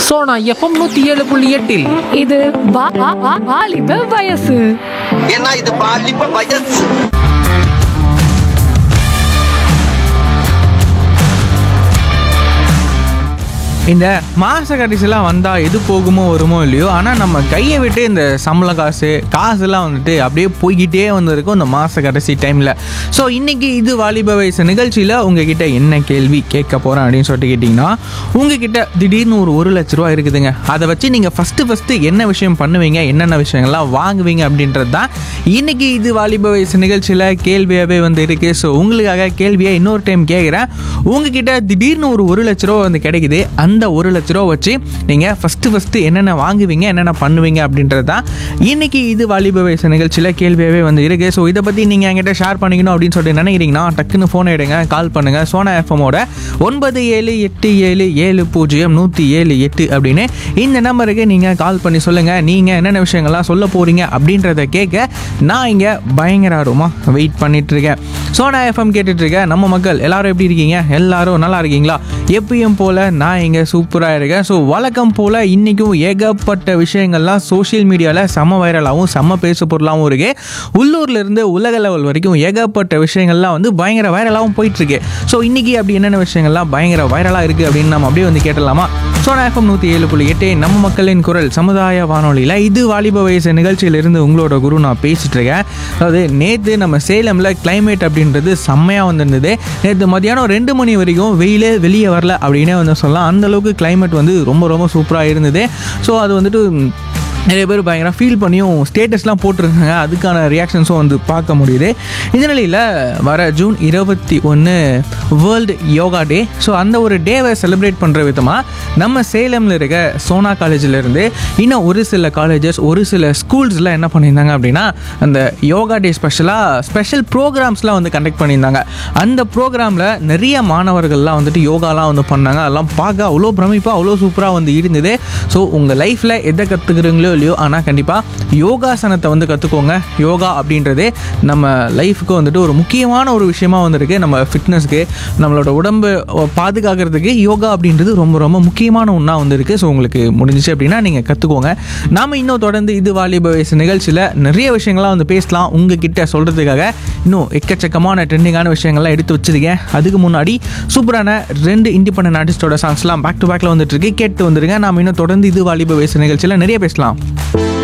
Sona FM நூத்தி ஏழு புள்ளி எட்டில் இது வா- வா- வா- வாலிப வயசு ஏன்னா இது பாலிப்ப வயசு இந்த மாச கடைசிலாம் வந்தால் எது போகுமோ வருமோ இல்லையோ ஆனால் நம்ம கையை விட்டு இந்த சம்பள காசு காசுலாம் வந்துட்டு அப்படியே போய்கிட்டே வந்திருக்கும் இந்த மாத கடைசி டைமில் ஸோ இன்றைக்கி இது வாலிப வயசு நிகழ்ச்சியில் உங்ககிட்ட என்ன கேள்வி கேட்க போகிறேன் அப்படின்னு சொல்லிட்டு கேட்டிங்கன்னா உங்ககிட்ட திடீர்னு ஒரு ஒரு லட்ச ரூபா இருக்குதுங்க அதை வச்சு நீங்கள் ஃபஸ்ட்டு ஃபஸ்ட்டு என்ன விஷயம் பண்ணுவீங்க என்னென்ன விஷயங்கள்லாம் வாங்குவீங்க அப்படின்றது தான் இன்றைக்கி இது வாலிப வயசு நிகழ்ச்சியில் கேள்வியாகவே வந்து இருக்குது ஸோ உங்களுக்காக கேள்வியை இன்னொரு டைம் கேட்குறேன் உங்ககிட்ட திடீர்னு ஒரு ஒரு லட்ச ரூபா வந்து கிடைக்குது அந்த ஒரு லட்ச ரூபா வச்சு நீங்கள் ஃபஸ்ட்டு ஃபஸ்ட்டு என்னென்ன வாங்குவீங்க என்னென்ன பண்ணுவீங்க அப்படின்றது தான் இன்றைக்கி இது வாலிப வயசு நிகழ்ச்சியில் கேள்வியாகவே வந்து இருக்குது ஸோ இதை பற்றி நீங்கள் என்கிட்ட ஷேர் பண்ணிக்கணும் அப்படின்னு சொல்லிட்டு நினைக்கிறீங்கன்னா டக்குன்னு ஃபோன் எடுங்க கால் பண்ணுங்கள் சோனா எஃப்எம்மோட ஒன்பது ஏழு எட்டு ஏழு ஏழு பூஜ்ஜியம் நூற்றி ஏழு எட்டு அப்படின்னு இந்த நம்பருக்கு நீங்கள் கால் பண்ணி சொல்லுங்கள் நீங்கள் என்னென்ன விஷயங்கள்லாம் சொல்ல போகிறீங்க அப்படின்றத கேட்க நான் இங்கே பயங்கர ஆர்வமாக வெயிட் பண்ணிகிட்ருக்கேன் சோனா எஃப்எம் கேட்டுட்ருக்கேன் நம்ம மக்கள் எல்லாரும் எப்படி இருக்கீங்க எல்லாரும் நல்லா இருக்கீங்களா எப்பயும் போல் நான் இங்கே சூப்பராக இருக்கேன் ஸோ வழக்கம் போல் இன்றைக்கும் ஏகப்பட்ட விஷயங்கள்லாம் சோஷியல் மீடியாவில் செம்ம வைரலாகவும் செம்ம பேசு பொருளாகவும் இருக்குது உள்ளூர்லேருந்து உலக லெவல் வரைக்கும் ஏகப்பட்ட விஷயங்கள்லாம் வந்து பயங்கர வைரலாகவும் போயிட்டுருக்கு ஸோ இன்றைக்கி அப்படி என்னென்ன விஷயங்கள்லாம் பயங்கர வைரலாக இருக்குது அப்படின்னு நம்ம அப்படியே வந்து கேட்டலாமா சோனா எஃப்எம் நூற்றி ஏழு புள்ளி எட்டு நம்ம மக்களின் குரல் சமுதாய வானொலியில் இது வாலிப வயசு நிகழ்ச்சியிலிருந்து உங்களோட குரு நான் பேசிட்டு இருக்கேன் அதாவது நேற்று நம்ம சேலமில் climate அப்படின்றது செம்மையாக வந்திருந்தது நேற்று மதியானம் ரெண்டு மணி வரைக்கும் வெயிலே வெளியே வரல அப்படின்னே வந்து சொல்லலாம் அந்த அளவுக்கு climate வந்து ரொம்ப ரொம்ப சூப்பராக இருந்தது ஸோ அது வந்துட்டு ம், நிறைய பேர் பயங்கர ஃபீல் பண்ணியும் ஸ்டேட்டஸ்லாம் போட்டிருக்காங்க அதுக்கான ரியாக்ஷன்ஸும் வந்து பார்க்க முடியுது இந்த நிலையில் வர ஜூன் இருபத்தி ஒன்று வேர்ல்டு யோகா டே ஸோ அந்த ஒரு டேவை செலிப்ரேட் பண்ணுற விதமாக நம்ம சேலமில் இருக்க சோனா காலேஜில் இருந்து இன்னும் ஒரு சில காலேஜஸ் ஒரு சில ஸ்கூல்ஸில் என்ன பண்ணியிருந்தாங்க அப்படின்னா அந்த யோகா டே ஸ்பெஷலாக ஸ்பெஷல் ப்ரோக்ராம்ஸ்லாம் வந்து கண்டக்ட் பண்ணியிருந்தாங்க அந்த ப்ரோக்ராமில் நிறைய மாணவர்கள்லாம் வந்துட்டு யோகாலாம் வந்து பண்ணாங்க அதெல்லாம் பார்க்க அவ்வளோ பிரமிப்பாக அவ்வளோ சூப்பராக வந்து இருந்தது ஸோ உங்கள் லைஃப்பில் எதை கற்றுக்குறீங்களோ இல்லையோ ஆனால் கண்டிப்பாக யோகாசனத்தை வந்து கற்றுக்கோங்க யோகா அப்படின்றது நம்ம லைஃபுக்கு வந்துட்டு ஒரு முக்கியமான ஒரு விஷயமா வந்திருக்கு நம்ம ஃபிட்னஸ்க்கு நம்மளோட உடம்பு பாதுகாக்கிறதுக்கு யோகா அப்படின்றது ரொம்ப ரொம்ப முக்கியமான ஒன்றா வந்திருக்கு ஸோ உங்களுக்கு முடிஞ்சிச்சு அப்படின்னா நீங்கள் கற்றுக்கோங்க நாம் இன்னும் தொடர்ந்து இது வாலிப வயசு நிகழ்ச்சியில் நிறைய விஷயங்கள்லாம் வந்து பேசலாம் உங்ககிட்ட சொல்கிறதுக்காக இன்னும் எக்கச்சக்கமான ட்ரெண்டிங்கான விஷயங்கள்லாம் எடுத்து வச்சிருக்கேன் அதுக்கு முன்னாடி சூப்பரான ரெண்டு இண்டிபெண்டன்ட் ஆர்டிஸ்டோட சாங்ஸ்லாம் பேக் டு பேக்கில் வந்துட்டு இருக்கு கேட்டு வந்துருங்க நாம் இன்னும் தொடர்ந்து இது வாலிப வயசு நிகழ்ச்சியில் நிறைய பேசலாம்